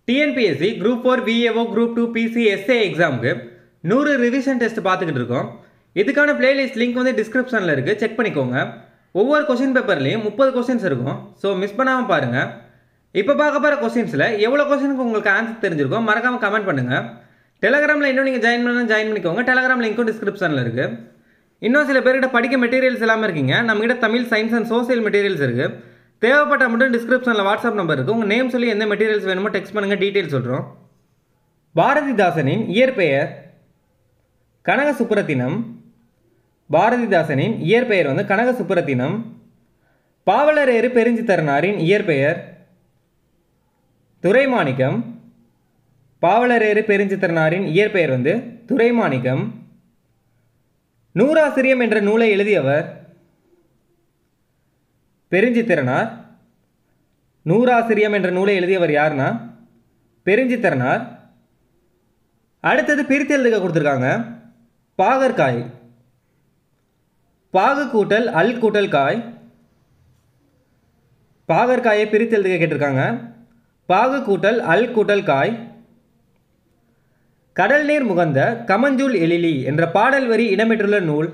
TNPSC group four VAO group two PC SA எக்ஸாமுக்கு நூறு revision test பார்த்துக்கிட்டு இருக்கோம் இதுக்கான பிளேலிஸ்ட் லிங்க் வந்து டிஸ்கிரிப்ஷனில் இருக்குது செக் பண்ணிக்கோங்க ஒவ்வொரு கொஷின் பேப்பர்லேயும் முப்பது கொஷின்ஸ் இருக்கும் ஸோ மிஸ் பண்ணாமல் பாருங்கள் இப்போ பார்க்க போகிற கொஷின்ஸில் எவ்வளோ கொஷினுக்கு உங்களுக்கு ஆன்சர் தெரிஞ்சிருக்கும் மறக்காமல் கமெண்ட் பண்ணுங்கள் டெலகிராமில் இன்னும் நீங்கள் ஜாயின் பண்ணணும் ஜாயின் பண்ணிக்கோங்க டெலகிராம் லிங்க்கும் டிஸ்கிரிப்ஷனில் இருக்குது இன்னும் சில பேர்கிட்ட படிக்க மெட்டீரியல்ஸ் இல்லாமல் இருக்கீங்க நம்மகிட்ட Tamil science and social materials இருக்குது தேவைப்பட்ட மட்டும் டிஸ்கிரிப்ஷனில் வாட்ஸ்அப் நம்பர் இருக்குது உங்கள் நேம் சொல்லி எந்த மெட்டீரியல்ஸ் வேணுமோ டெக்ஸ்ட் பண்ணுங்கள் டீட்டெயில் சொல்கிறோம் பாரதிதாசனின் இயற்பெயர் கனக சுப்புரத்தினம் பாரதிதாசனின் இயற்பெயர் வந்து கனக சுப்புரத்தினம் பாவலரேறு பெருஞ்சித்தரனாரின் இயற்பெயர் துரைமாணிக்கம் பாவலரேறு பெருஞ்சித்திரனாரின் இயற்பெயர் வந்து துரைமாணிக்கம் நூறாசிரியம் என்ற நூலை எழுதியவர் பெருஞ்சித்திரனார் நூறாசிரியம் என்ற நூலை எழுதியவர் யாருன்னா பெருஞ்சித்திரனார் அடுத்தது பிரித்து எழுதுக கொடுத்துருக்காங்க பாகற்காய் பாகு கூட்டல் அல் கூட்டல் காய் பாகற்காயை பிரித்து எழுதுக கேட்டிருக்காங்க பாகு கூட்டல் அல் கூட்டல் காய் கடல் நீர் முகந்த கமஞ்சூல் எழிலி என்ற பாடல் வரி இடம்பெற்றுள்ள நூல்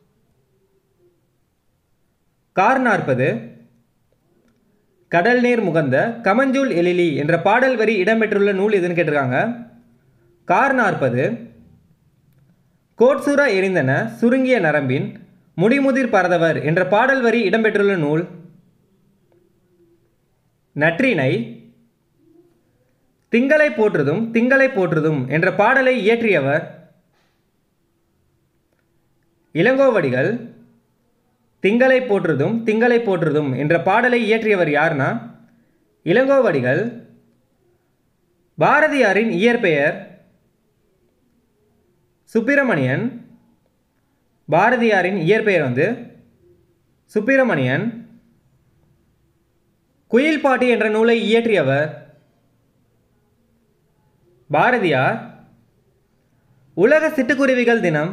கார் நாற்பது கடல் நீர் முகந்த கமஞ்சூல் எழிலி என்ற பாடல் வரி இடம்பெற்றுள்ள நூல் எதுன்னு கேட்டிருக்காங்க கார் நாற்பது கோட்சூரா எரிந்தன சுருங்கிய நரம்பின் முடிமுதிர் பரதவர் என்ற பாடல் வரி இடம்பெற்றுள்ள நூல் நற்றினை திங்களை போற்றுதும் திங்களை போற்றுதும் என்ற பாடலை இயற்றியவர் இளங்கோவடிகள் திங்களை போற்றுதும் திங்களை போற்றுதும் என்ற பாடலை இயற்றியவர் யாருன்னா இளங்கோவடிகள் பாரதியாரின் இயற்பெயர் சுப்பிரமணியன் பாரதியாரின் இயற்பெயர் வந்து சுப்பிரமணியன் குயில் பாட்டு என்ற நூலை இயற்றியவர் பாரதியார் உலக சிட்டுக்குருவிகள் தினம்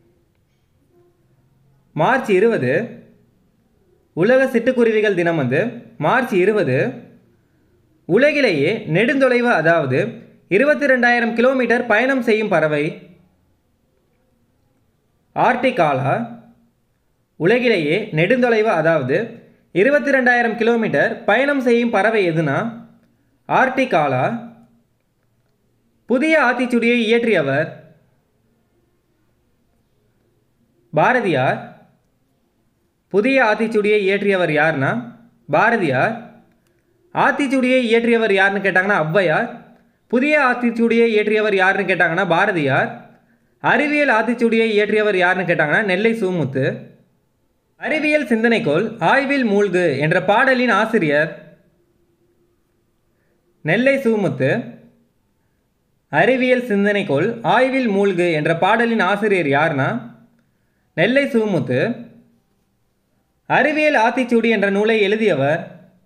மார்ச் இருபது உலக சிட்டுக்குருவிகள் தினம் வந்து மார்ச் இருபது உலகிலேயே நெடுந்தொலைவு அதாவது இருபத்தி ரெண்டாயிரம் கிலோமீட்டர் பயணம் செய்யும் பறவை ஆர்டிகாலா உலகிலேயே நெடுந்தொலைவு அதாவது இருபத்தி ரெண்டாயிரம் கிலோமீட்டர் பயணம் செய்யும் பறவை எதுனா ஆர்டிகாலா புதிய ஆத்திச்சுடியை இயற்றியவர் பாரதியார் புதிய ஆத்திச்சுடியை இயற்றியவர் யாருன்னா பாரதியார் ஆத்திச்சுடியை இயற்றியவர் யாருன்னு கேட்டாங்கன்னா ஔவையார் புதிய ஆத்திச்சுடியை இயற்றியவர் யாருன்னு கேட்டாங்கன்னா பாரதியார் அறிவியல் ஆத்திச்சுடியை இயற்றியவர் யாருன்னு கேட்டாங்கன்னா நெல்லை சூமுத்து அறிவியல் சிந்தனைக்கோள் ஆய்வில் மூழ்கு என்ற பாடலின் ஆசிரியர் நெல்லை சூமுத்து அறிவியல் சிந்தனைக்கோள் ஆய்வில் மூழ்கு என்ற பாடலின் ஆசிரியர் யாருன்னா நெல்லை சுமுத்து அறிவியல் ஆத்திச்சூடி என்ற நூலை எழுதியவர்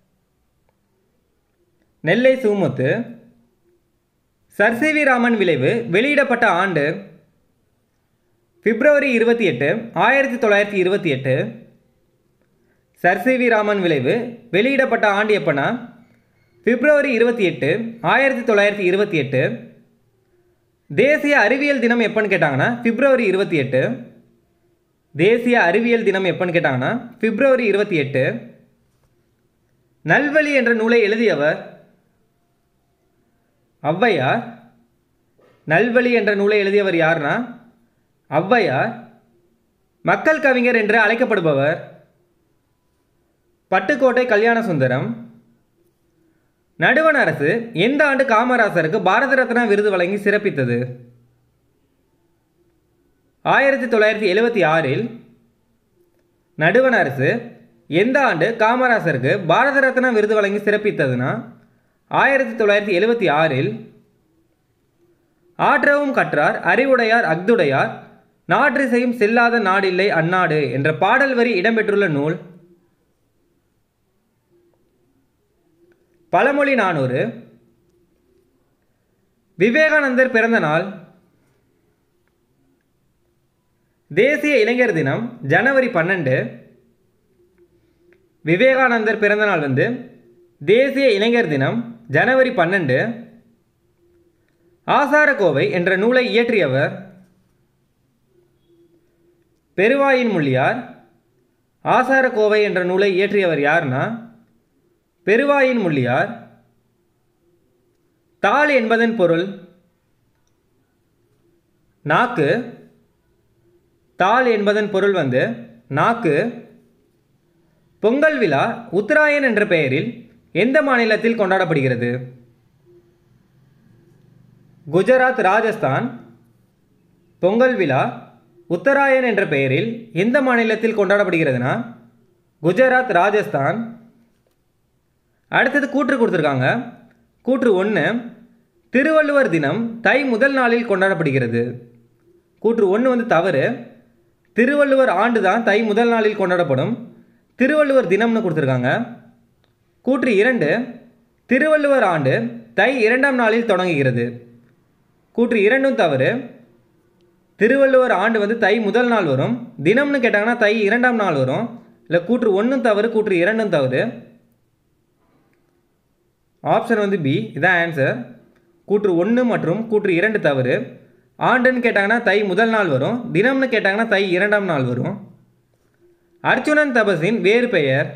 நெல்லை சுமுத்து சர் சி வி ராமன் விளைவு வெளியிடப்பட்ட ஆண்டு பிப்ரவரி இருபத்தி எட்டு ஆயிரத்தி தொள்ளாயிரத்தி இருபத்தி எட்டு சர் சி வி ராமன் விளைவு வெளியிடப்பட்ட ஆண்டு எப்போனா பிப்ரவரி இருபத்தி எட்டு ஆயிரத்தி தொள்ளாயிரத்தி இருபத்தி எட்டு தேசிய அறிவியல் தினம் எப்போன்னு கேட்டாங்கன்னா பிப்ரவரி இருபத்தி எட்டு தேசிய அறிவியல் தினம் எப்போன்னு கேட்டாங்கன்னா பிப்ரவரி இருபத்தி எட்டு நல்வழி என்ற நூலை எழுதியவர் ஔவையார் நல்வழி என்ற நூலை எழுதியவர் யாருன்னா ஔவையார் மக்கள் கவிஞர் என்று அழைக்கப்படுபவர் பட்டுக்கோட்டை கல்யாண சுந்தரம் நடுவண் அரசு எந்த ஆண்டு காமராசருக்கு பாரத ரத்னா விருது வழங்கி சிறப்பித்தது ஆயிரத்தி தொள்ளாயிரத்தி எழுபத்தி ஆறில் நடுவண் அரசு எந்த ஆண்டு காமராசருக்கு பாரத ரத்னா விருது வழங்கி சிறப்பித்ததுன்னா ஆயிரத்தி தொள்ளாயிரத்தி எழுபத்தி ஆறில் ஆற்றவும் கற்றார் அறிவுடையார் அக்துடையார் நாற்றிசையும் செல்லாத நாடில்லை அந்நாடு என்ற பாடல் வரி இடம்பெற்றுள்ள நூல் பழமொழி நானூறு விவேகானந்தர் பிறந்த நாள் தேசிய இளைஞர் தினம் ஜனவரி பன்னெண்டு விவேகானந்தர் பிறந்த நாள் வந்து தேசிய இளைஞர் தினம் ஜனவரி பன்னெண்டு ஆசாரக்கோவை என்ற நூலை இயற்றியவர் பெருவாயின் முள்ளியார் ஆசாரக்கோவை என்ற நூலை இயற்றியவர் யாருன்னா பெருவாயின் முள்ளியார் தாள் என்பதன் பொருள் நாக்கு தாள் என்பதன் பொருள் வந்து நாக்கு பொங்கல் விழா உத்தராயன் என்ற பெயரில் எந்த மாநிலத்தில் கொண்டாடப்படுகிறது குஜராத் ராஜஸ்தான் பொங்கல் விழா உத்தராயன் என்ற பெயரில் எந்த மாநிலத்தில் கொண்டாடப்படுகிறதுனா குஜராத் ராஜஸ்தான் அடுத்தது கூற்று கொடுத்துருக்காங்க கூற்று ஒன்று திருவள்ளுவர் தினம் தை முதல் நாளில் கொண்டாடப்படுகிறது கூற்று ஒன்று வந்து தவறு திருவள்ளுவர் ஆண்டு தான் தை முதல் நாளில் கொண்டாடப்படும் திருவள்ளுவர் தினம்னு கொடுத்துருக்காங்க கூற்று இரண்டு திருவள்ளுவர் ஆண்டு தை இரண்டாம் நாளில் தொடங்குகிறது கூற்று இரண்டும் தவறு திருவள்ளுவர் ஆண்டு வந்து தை முதல் நாள் வரும் தினம்னு கேட்டாங்கன்னா தை இரண்டாம் நாள் வரும் இல்லை கூற்று ஒன்றும் தவறு கூற்று இரண்டும் தவறு ஆப்ஷன் வந்து பி இதான் ஆன்சர் கூற்று ஒன்று மற்றும் கூற்று இரண்டு தவறு ஆண்டுன்னு கேட்டாங்கன்னா தை முதல் நாள் வரும் தினம்னு கேட்டாங்கன்னா தை இரண்டாம் நாள் வரும் அர்ச்சுனன் தபஸின் வேறு பெயர்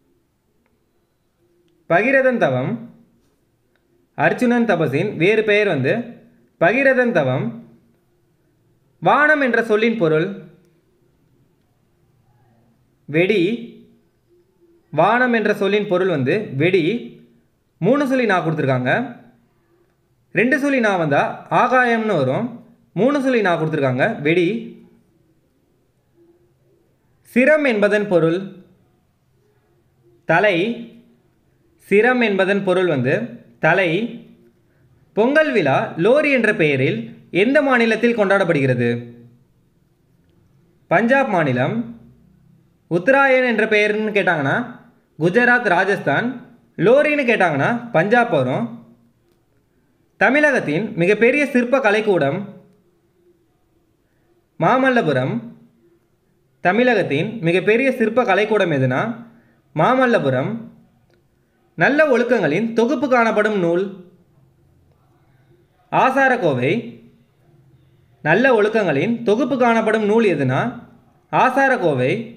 பகிரதன் தவம் அர்ச்சுனன் தபஸின் வேறு பெயர் வந்து பகிரதன் தவம் வானம் என்ற சொல்லின் பொருள் வெடி வானம் என்ற சொல்லின் பொருள் வந்து வெடி மூணு சொல்லி நான் கொடுத்துருக்காங்க ரெண்டு சொல்லி நான் வந்தால் ஆகாயம்னு வரும் மூணு சொல்லி நான் கொடுத்துருக்காங்க வெடி சிரம் என்பதன் பொருள் தலை சிரம் என்பதன் பொருள் வந்து தலை பொங்கல் விழா லோரி என்ற பெயரில் எந்த மாநிலத்தில் கொண்டாடப்படுகிறது பஞ்சாப் மாநிலம் உத்தராயன் என்ற பெயர்னு கேட்டாங்கன்னா குஜராத் ராஜஸ்தான் லோரின்னு கேட்டாங்கன்னா பஞ்சாப் வரும் தமிழகத்தின் மிகப்பெரிய சிற்ப கலைக்கூடம் மாமல்லபுரம் தமிழகத்தின் மிகப்பெரிய சிற்ப கலைக்கூடம் எதுனா மாமல்லபுரம் நல்ல ஒழுக்கங்களின் தொகுப்பு காணப்படும் நூல் ஆசாரக்கோவை நல்ல ஒழுக்கங்களின் தொகுப்பு காணப்படும் நூல் எதுனா ஆசாரக்கோவை